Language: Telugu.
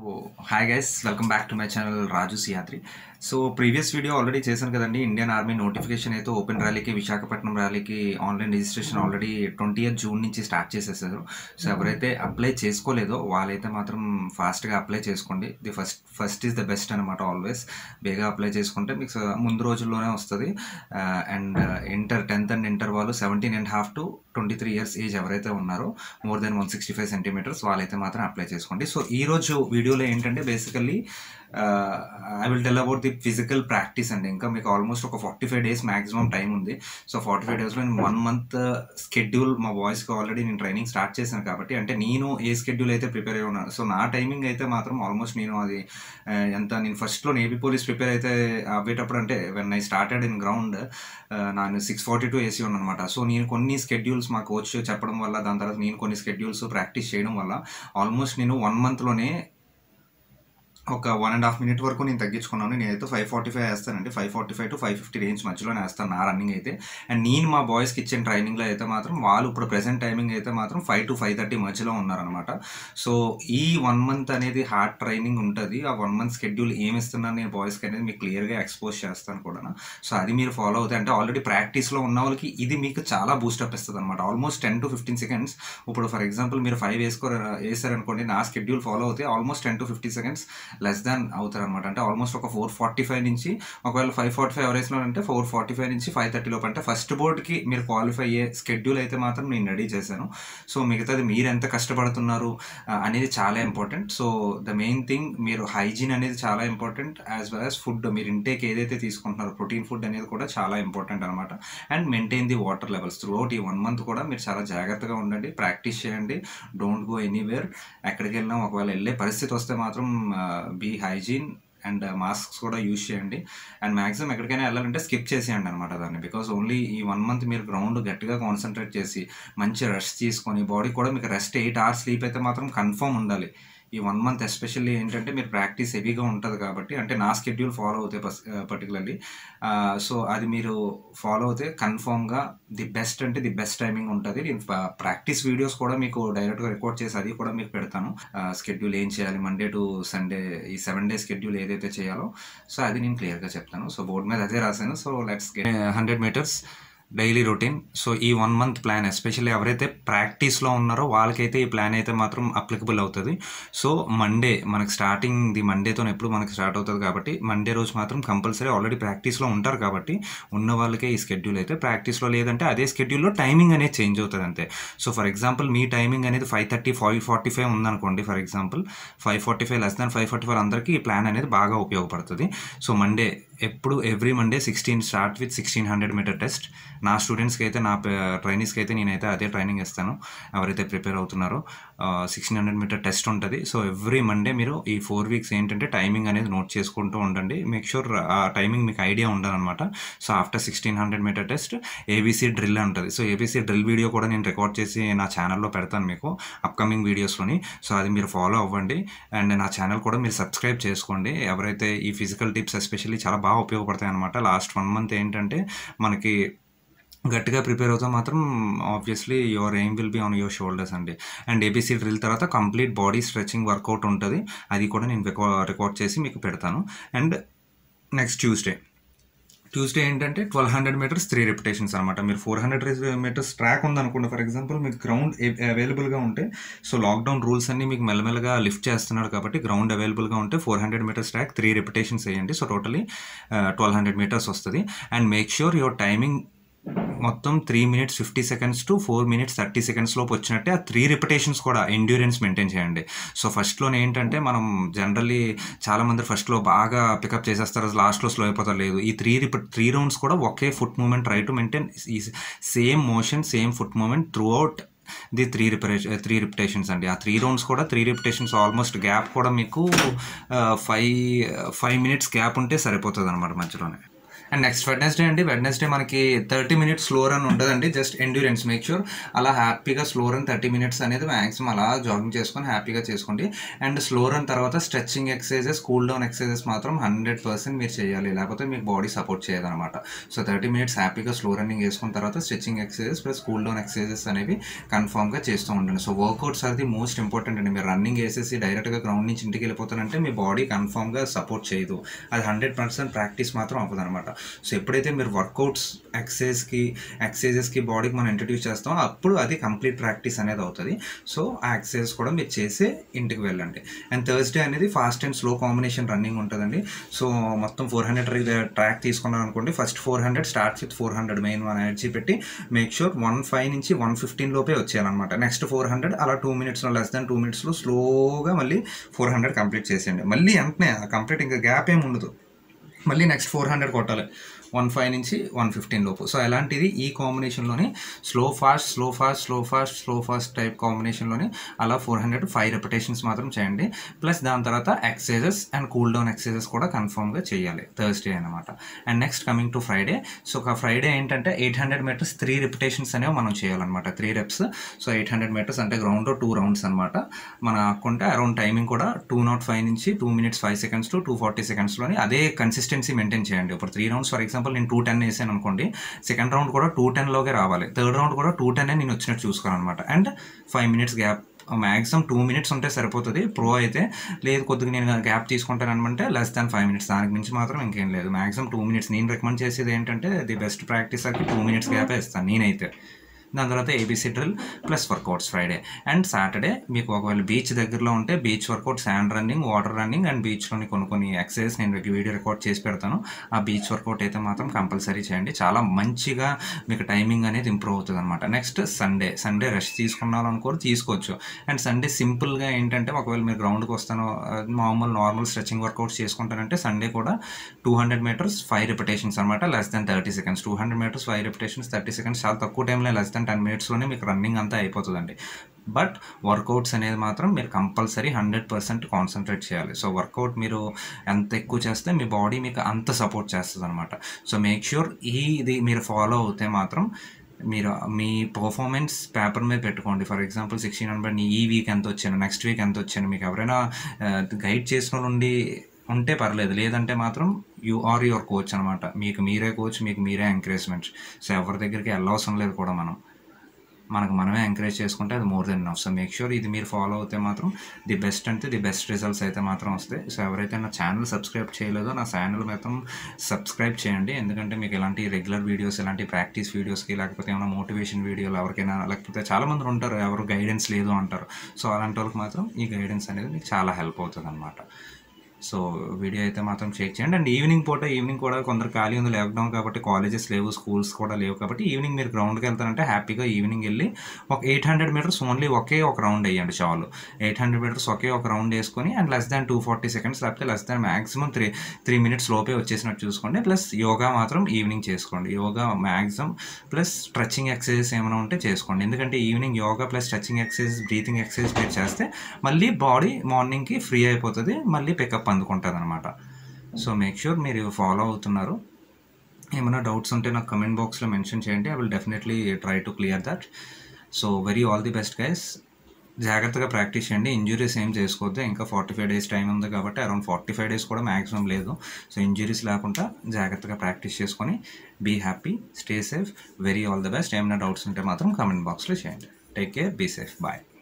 hi guys welcome back to my channel Raju సియాత్రి సో ప్రీవియస్ వీడియో ఆల్రెడీ చేశాను కదండి ఇండియన్ ఆర్మీ నోటిఫికేషన్ అయితే ఓపెన్ ర్యాలీకి విశాఖపట్నం ర్యాలీకి online registration already twenty June నుంచి స్టార్ట్ చేసేసారు సో ఎవరైతే అప్లై చేసుకోలేదో వాళ్ళైతే మాత్రం ఫాస్ట్గా అప్లై చేసుకోండి the first first is the best అనమాట ఆల్వేస్ బేగా అప్లై చేసుకుంటే మీకు ముందు రోజుల్లోనే వస్తుంది and inter tenth and inter వాళ్ళు seventeen and half to twenty three years age ఎవరైతే ఉన్నారో more than one sixty five centimeters వాళ్ళైతే మాత్రం అప్లై చేసుకోండి సో ఈ రోజు వీడియోలో ఏంటంటే basically I will tell about the physical practice అండి ఇంకా మీకు ఆల్మోస్ట్ ఒక forty five days maximum time ఉంది సో ఫార్టీ ఫైవ్ డేస్లో నేను వన్ మంత్ స్కెడ్యూల్ మా బాయ్స్కి ఆల్రెడీ నేను ట్రైనింగ్ స్టార్ట్ చేశాను కాబట్టి అంటే నేను ఏ స్కెడ్యూల్ అయితే ప్రిపేర్ అయి ఉన్నాను సో నా టైమింగ్ అయితే మాత్రం ఆల్మోస్ట్ నేను అది ఆ, ఎంత నేను ఫస్ట్లో నేవీ పోలీస్ ప్రిపేర్ అయితే అవ్వేటప్పుడు అంటే when I started in ground నేను సిక్స్ ఫార్టీ టూ ఏసీ అనమాట సో నేను కొన్ని స్కెడ్యూల్స్ మా కోచ్ చెప్పడం వల్ల దాని తర్వాత నేను కొన్ని స్కెడ్యూల్స్ ప్రాక్టీస్ చేయడం వల్ల ఆల్మోస్ట్ నేను వన్ మంత్లోనే ఒక వన్ అండ్ హాఫ్ మినిట్ వరకు నేను తగ్గించుకున్నాను నేనైతే ఫైవ్ ఫార్టీ ఫైవ్ వేస్తానండి five forty five to five fifty range మధ్యలోనే వేస్తాను నా రన్నింగ్ అయితే అండ్ నేను మా బాయ్స్కి ఇచ్చిన ట్రైనింగ్లో అయితే మాత్రం వాళ్ళు ఇప్పుడు ప్రెసెంట్ టైమింగ్ అయితే మాత్రం ఫైవ్ టు ఫైవ్ థర్టీ మధ్యలో ఉన్నారనమాట సో ఈ వన్ మంత్ అనేది హార్డ్ ట్రైనింగ్ ఉంటుంది ఆ వన్ మంత్ షెడ్యూల్ ఏమి ఇస్తున్నాను నేను బాయ్స్కి అనేది మీకు క్లియర్గా ఎక్స్పోజ్ చేస్తాను కూడా సో అది మీరు ఫాలో అవుతాయి అంటే ఆల్రెడీ ప్రాక్టీస్లో ఉన్న వాళ్ళకి ఇది మీకు చాలా బూస్టప్ ఇస్తుంది అనమాట almost ten to fifteen seconds ఇప్పుడు ఫర్ ఎగ్జాంపుల్ మీరు ఫైవ్ వేసుకో వేసారనుకోండి నా షెడ్యూల్ ఫాలో అవుతే almost ten to fifty seconds less than అవుతారు అనమాట అంటే ఆల్మోస్ట్ ఒక ఫోర్ ఫార్టీ ఫైవ్ నుంచి ఒకవేళ ఫైవ్ ఫార్టీ ఫైవ్ ఎవరేసినా అంటే ఫోర్ ఫార్టీ ఫైవ్ నుంచి ఫైవ్ థర్టీ లోపు అంటే ఫస్ట్ బోర్డ్కి మీరు క్వాలిఫై అయ్యే షెడ్యూల్ అయితే మాత్రం నేను రెడీ చేశాను సో మిగతాది మీరు ఎంత కష్టపడుతున్నారు ఆ, అనేది చాలా important so the main thing మీరు హైజీన్ అనేది చాలా important as well as food మీరు ఇంటేక్ ఏదైతే తీసుకుంటున్నారో ప్రోటీన్ ఫుడ్ అనేది కూడా చాలా ఇంపార్టెంట్ అనమాట and maintain the water levels throughout ఈ వన్ మంత్ కూడా మీరు చాలా జాగ్రత్తగా ఉండండి ప్రాక్టీస్ చేయండి డోంట్ గో ఎనీవేర్ ఎక్కడికి వెళ్ళినా ఒకవేళ వెళ్ళే పరిస్థితి వస్తే మాత్రం బీ హైజీన్ అండ్ మాస్క్స్ కూడా యూజ్ చేయండి అండ్ మ్యాక్సిమం ఎక్కడికైనా వెళ్ళాలంటే స్కిప్ చేసేయండి అనమాట దాన్ని బికాస్ ఓన్లీ ఈ వన్ మంత్ మీరు గ్రౌండ్ గట్టిగా కాన్సన్ట్రేట్ చేసి మంచి రెస్ట్ తీసుకొని బాడీ కూడా మీకు రెస్ట్ ఎయిట్ అవర్స్ స్లీప్ అయితే మాత్రం కన్ఫర్మ్ ఉండాలి ఈ వన్ మంత్ ఎస్పెషల్లీ ఏంటంటే మీరు ప్రాక్టీస్ హెవీగా ఉంటుంది కాబట్టి అంటే నా స్కెడ్యూల్ ఫాలో అవుతాయి పర్టికులర్లీ సో అది మీరు ఫాలో అవుతే కన్ఫర్మ్గా ది బెస్ట్ అంటే ది బెస్ట్ టైమింగ్ ఉంటుంది నేను ప్రాక్టీస్ వీడియోస్ కూడా మీకు డైరెక్ట్గా రికార్డ్ చేసి అది కూడా మీకు పెడతాను స్కెడ్యూల్ ఏం చేయాలి మండే టు సండే ఈ సెవెన్ డే స్కెడ్యూల్ ఏదైతే చేయాలో సో అది నేను క్లియర్గా చెప్తాను సో బోర్డు మీద అదే రాశాను so let's hundred meters daily routine so ఈ వన్ మంత్ ప్లాన్ ఎస్పెషల్లీ ఎవరైతే ప్రాక్టీస్లో ఉన్నారో వాళ్ళకైతే ఈ ప్లాన్ అయితే మాత్రం అప్లికబుల్ అవుతుంది సో మండే మనకి స్టార్టింగ్ ది మండేతో ఎప్పుడు మనకి స్టార్ట్ అవుతుంది కాబట్టి మండే రోజు మాత్రం కంపల్సరీ ఆల్రెడీ ప్రాక్టీస్లో ఉంటారు కాబట్టి ఉన్న వాళ్ళకే ఈ స్కెడ్యూల్ అయితే ప్రాక్టీస్లో లేదంటే అదే స్కెడ్యూల్లో టైమింగ్ అనేది చేంజ్ అవుతుంది అంతే సో ఫర్ ఎగ్జాంపుల్ మీ టైమింగ్ అనేది five thirty five forty five ఉందనుకోండి for example five forty five less than five forty five అందరికీ ఈ ప్లాన్ అనేది బాగా ఉపయోగపడుతుంది సో మండే ఎప్పుడు every Monday sixteen start with sixteen hundred meter test నా స్టూడెంట్స్కి అయితే నా ట్రైనీస్కి అయితే నేనైతే అదే ట్రైనింగ్ ఇస్తాను ఎవరైతే ప్రిపేర్ అవుతున్నారో సిక్స్టీన్ హండ్రెడ్ మీటర్ టెస్ట్ ఉంటుంది సో ఎవ్రీ మండే మీరు ఈ ఫోర్ వీక్స్ ఏంటంటే టైమింగ్ అనేది నోట్ చేసుకుంటూ ఉండండి మేక్ షూర్ ఆ టైమింగ్ మీకు ఐడియా ఉండాలన్నమాట so after sixteen hundred meter test ABC drill ఉంటుంది సో ఏబీసీ డ్రిల్ వీడియో కూడా నేను రికార్డ్ చేసి నా ఛానల్లో పెడతాను మీకు అప్కమింగ్ వీడియోస్లోని సో అది మీరు ఫాలో అవ్వండి అండ్ నా ఛానల్ కూడా మీరు సబ్స్క్రైబ్ చేసుకోండి ఎవరైతే ఈ ఫిజికల్ టిప్స్ ఎస్పెషల్లీ చాలా బాగా ఉపయోగపడతాయి అనమాట లాస్ట్ వన్ మంత్ ఏంటంటే మనకి గట్టిగా ప్రిపేర్ అవుతా మాత్రం obviously your aim will be on your shoulders అండి అండ్ ఏబీసీ డ్రిల్ తర్వాత కంప్లీట్ బాడీ స్ట్రెచింగ్ వర్కౌట్ ఉంటుంది అది కూడా నేను రికార్డ్ చేసి మీకు పెడతాను అండ్ నెక్స్ట్ ట్యూస్డే ట్యూస్డే ఏంటంటే twelve hundred meters three repetitions అనమాట మీరు ఫోర్ హండ్రెడ్ మీటర్స్ ట్రాక్ ఉందనుకోండి ఫర్ ఎగ్జాంపుల్ మీకు గ్రౌండ్ అవైలబుల్గా ఉంటే సో లాక్డౌన్ రూల్స్ అన్ని మీకు మెల్లమెల్లగా లిఫ్ట్ చేస్తున్నాడు కాబట్టి గ్రౌండ్ అవైలబుల్గా ఉంటే four hundred meters track three repetitions వేయండి so totally twelve hundred meters వస్తుంది and make sure your timing మొత్తం three minutes fifty seconds to four minutes thirty seconds లోపు వచ్చినట్టే ఆ త్రీ రిపిటేషన్స్ కూడా ఎండ్యూరెన్స్ మెయింటైన్ చేయండి సో ఫస్ట్లోనే ఏంటంటే మనం జనరల్లీ చాలామంది ఫస్ట్లో బాగా పికప్ చేసేస్తారు లాస్ట్లో స్లో అయిపోతారు లేదు ఈ త్రీ రిప త్రీ రౌండ్స్ కూడా ఒకే foot movement try to maintain ఈ same motion same foot movement throughout the three repetition three repetitions అండి ఆ త్రీ రౌండ్స్ కూడా త్రీ రిపిటేషన్స్ ఆల్మోస్ట్ గ్యాప్ కూడా మీకు ఫైవ్ ఫైవ్ మినిట్స్ గ్యాప్ ఉంటే సరిపోతుంది అనమాట మధ్యలోనే అండ్ నెక్స్ట్ వెడ్నెస్డే అండి వెడ్నెస్డే మనకి థర్టీ మినిట్స్ స్లో రన్ ఉంటుందండి జస్ట్ ఎండ్యూరెన్స్ మేక్ షూర్ అలా హ్యాపీగా స్లో రన్ థర్టీ మినిట్స్ అనేది మ్యాక్సిమం అలా జాగింగ్ చేసుకొని హ్యాపీగా చేసుకోండి అండ్ స్లో రన్ తర్వాత stretching exercises cool down exercises మాత్రం హండ్రెడ్ పర్సెంట్ మీరు చేయాలి లేకపోతే మీకు బాడీ సపోర్ట్ చేయదన్నమాట సో థర్టీ మినిట్స్ హ్యాపీగా స్లో రన్నింగ్ వేసుకున్న తర్వాత stretching exercises plus cool down exercises అనేవి కన్ఫామ్గా చేస్తూ ఉండండి so workouts are the most important అండి మీరు రన్నింగ్ వేసేసి డైరెక్ట్గా గ్రౌండ్ నుంచి ఇంటికి వెళ్ళిపోతారంటే మీ బాడీ కన్ఫామ్గా సపోర్ట్ చేయదు అది హండ్రెడ్ పర్సెంట్ ప్రాక్టీస్ మాత్రం అవ్వదు అనమాట సో ఎప్పుడైతే మీరు వర్కౌట్స్ ఎక్సైజ్కి ఎక్సైజెస్కి బాడీకి మనం ఇంట్రడ్యూస్ చేస్తామో అప్పుడు అది కంప్లీట్ ప్రాక్టీస్ అనేది అవుతుంది సో ఆ ఎక్సైజెస్ కూడా మీరు చేసే ఇంటికి వెళ్ళండి అండ్ థర్స్డే అనేది fast and slow combination running ఉంటుందండి సో మొత్తం ఫోర్ హండ్రెడ్ ట్రాక్ తీసుకున్నాం అనుకోండి first four hundred starts with four hundred main one energy పెట్టి మేక్ షూర్ వన్ ఫైవ్ నుంచి వన్ ఫిఫ్టీన్ లోపే వచ్చేయాలన్నమాట నెక్స్ట్ ఫోర్ హండ్రెడ్ అలా టూ మినిట్స్లో లెస్ దాన్ టూ మినిట్స్లో స్లోగా మళ్ళీ ఫోర్ హండ్రెడ్ కంప్లీట్ చేసేయండి మళ్ళీ వెంటనే కంప్లీట్ ఇంకా గ్యాప్ ఏమి ఉండదు మళ్ళీ నెక్స్ట్ ఫోర్ హండ్రెడ్ కొట్టాలి వన్ ఫైవ్ నుంచి వన్ ఫిఫ్టీన్ లోపు సో అలాంటిది ఈ కాంబినేషన్లోని slow fast slow fast slow fast slow fast type కాంబినేషన్లోని అలా ఫోర్ హండ్రెడ్ ఫైవ్ రెపిటేషన్స్ మాత్రం చేయండి ప్లస్ దాని తర్వాత exercises and cool down exercises కూడా కన్ఫర్మ్గా చేయాలి థర్స్డే అనమాట and next coming to Friday so ఒక ఫ్రైడే ఏంటంటే eight hundred meters three repetitions అనేవి మనం చేయాలన్నమాట three reps so eight hundred meters అంటే గ్రౌండ్ టూ రౌండ్స్ అనమాట మన అక్కుంటే అరౌండ్ టైమింగ్ కూడా టూ నాట్ ఫైవ్ నుంచి two minutes five seconds to two forty సెకండ్స్లోని అదే కన్సిస్టెన్సీ మెయింటైన్ చేయండి ఇప్పుడు త్రీ రౌండ్స్ ఫర్ ఎగ్జాంపుల్ నేను టూ టెన్ వేసాను అనుకోండి సెకండ్ రౌండ్ కూడా టూ టెన్లోకే రావాలి థర్డ్ రౌండ్ కూడా టూ టెన్ నేను వచ్చినట్టు చూసుకోవాలన్నమాట and five minutes gap maximum two minutes ఉంటే సరిపోతుంది ప్రో అయితే లేదు కొద్దిగా నేను గ్యాప్ తీసుకుంటాను అనమంటే లెస్ దాన్ ఫైవ్ మినిట్స్ దానికి మించి మాత్రం ఇంకేం లేదు మ్యాక్సిమం టూ మినిట్స్ నేను రికమెండ్ చేసేది ఏంటంటే ది బెస్ట్ ప్రాక్టీస్ అకి టూ మినిట్స్ గ్యాపే ఇస్తాను నేనైతే దాని తర్వాత ABC drill plus workouts Friday and Saturday మీకు ఒకవేళ బీచ్ దగ్గరలో ఉంటే beach workout sand running water running and బీచ్లోని కొన్ని కొన్ని ఎక్సర్సైజ్ నేను వీడియో రికార్డ్ చేసి పెడతాను ఆ బీచ్ వర్కౌట్ అయితే మాత్రం కంపల్సరీ చేయండి చాలా మంచిగా మీకు టైమింగ్ అనేది ఇంప్రూవ్ అవుతుంది అనమాట నెక్స్ట్ సండే సండే రెస్ట్ తీసుకున్నారనుకోరు తీసుకోవచ్చు అండ్ సండే సింపుల్గా ఏంటంటే ఒకవేళ మీరు గ్రౌండ్కి వస్తాను ఆ, మామూలు నార్మల్ స్ట్రెచింగ్ వర్కౌట్స్ చేసుకుంటారంటే సండే కూడా two hundred meters five repetitions అనమాట less than thirty seconds two hundred meters five repetitions thirty seconds చాలా తక్కువ టైంలో లెస్ దాన్ టెన్ మినిట్స్లోనే మీకు రన్నింగ్ అంతా అయిపోతుందండి బట్ వర్కౌట్స్ అనేది మాత్రం మీరు కంపల్సరీ హండ్రెడ్ పర్సెంట్ కాన్సన్ట్రేట్ చేయాలి సో వర్కౌట్ మీరు ఎంత ఎక్కువ చేస్తే మీ బాడీ మీకు అంత సపోర్ట్ చేస్తుంది అనమాట సో మేక్ ష్యూర్ ఈ ఇది మీరు ఫాలో అవుతే మాత్రం మీరు మీ పర్ఫార్మెన్స్ పేపర్ మీద పెట్టుకోండి ఫర్ ఎగ్జాంపుల్ సిక్స్టీన్ హండ్రెడ్ ఈ వీక్ ఎంత వచ్చాను నెక్స్ట్ వీక్ ఎంత వచ్చాను మీకు ఎవరైనా గైడ్ చేసిన వాళ్ళు ఉండి ఉంటే పర్లేదు లేదంటే మాత్రం యు ఆర్ యువర్ కోచ్ అనమాట మీకు మీరే కోచ్ మీకు మీరే ఎంకరేజ్మెంట్ సో ఎవరి దగ్గరికి వెళ్ళవసరం లేదు కూడా మనం మనకు మనమే ఎంకరేజ్ చేసుకుంటే అది more than enough so make sure ఇది మీరు ఫాలో అవుతే మాత్రం ది బెస్ట్ అంటే ది బెస్ట్ రిజల్ట్స్ అయితే మాత్రం వస్తాయి సో ఎవరైతే నా ఛానల్ సబ్స్క్రైబ్ చేయలేదో నా ఛానల్ మాత్రం సబ్స్క్రైబ్ చేయండి ఎందుకంటే మీకు ఇలాంటి రెగ్యులర్ వీడియోస్ ఇలాంటి ప్రాక్టీస్ వీడియోస్కి లేకపోతే ఏమైనా మోటివేషన్ వీడియోలు ఎవరికైనా లేకపోతే చాలామంది ఉంటారు ఎవరు గైడెన్స్ లేదు అంటారు సో అలాంటి వాళ్ళకి మాత్రం ఈ గైడెన్స్ అనేది మీకు చాలా హెల్ప్ అవుతుంది అనమాట సో వీడియో అయితే మాత్రం చెక్ చేయండి అండ్ ఈవినింగ్ పూట ఈవినింగ్ కూడా కొందరు ఖాళీ ఉంది లాక్డౌన్ కాబట్టి కాలేజెస్ లేవు స్కూల్స్ కూడా లేవు కాబట్టి ఈవినింగ్ మీరు గ్రౌండ్కి వెళ్తారంటే హ్యాపీగా ఈవినింగ్ వెళ్ళి ఒక ఎయిట్ హండ్రెడ్ మీటర్స్ ఓన్లీ ఒకే ఒక రౌండ్ వేయండి చాలు ఎయిట్ హండ్రెడ్ మీటర్స్ ఒకే ఒక రౌండ్ వేసుకొని and less than two forty seconds లేకపోతే less than maximum three three minutes లోపే వచ్చేసినట్టు చూసుకోండి ప్లస్ యోగా మాత్రం ఈవినింగ్ చేసుకోండి yoga maximum plus stretching exercises ఏమైనా ఉంటే చేసుకోండి ఎందుకంటే evening yoga plus stretching exercise breathing exercise మీరు చేస్తే మళ్ళీ బాడీ మార్నింగ్కి ఫ్రీ అయిపోతుంది మళ్ళీ పికప్ అందుకుంటుంది అనమాట సో మేక్ షూర్ మీరు ఫాలో అవుతున్నారు ఏమైనా డౌట్స్ ఉంటే నాకు కమెంట్ బాక్స్లో మెన్షన్ చేయండి I will definitely try to clear that so very all the best guys జాగ్రత్తగా ప్రాక్టీస్ చేయండి ఇంజురీస్ ఏం చేసుకోవద్దు ఇంకా ఫార్టీ ఫైవ్ డేస్ టైం ఉంది కాబట్టి అరౌండ్ ఫార్టీ ఫైవ్ డేస్ కూడా మ్యాక్సిమం లేదు సో ఇంజురీస్ లేకుండా జాగ్రత్తగా ప్రాక్టీస్ చేసుకొని be happy stay safe very all the best ఏమైనా డౌట్స్ ఉంటే మాత్రం కమెంట్ బాక్స్లో చేయండి take care be safe bye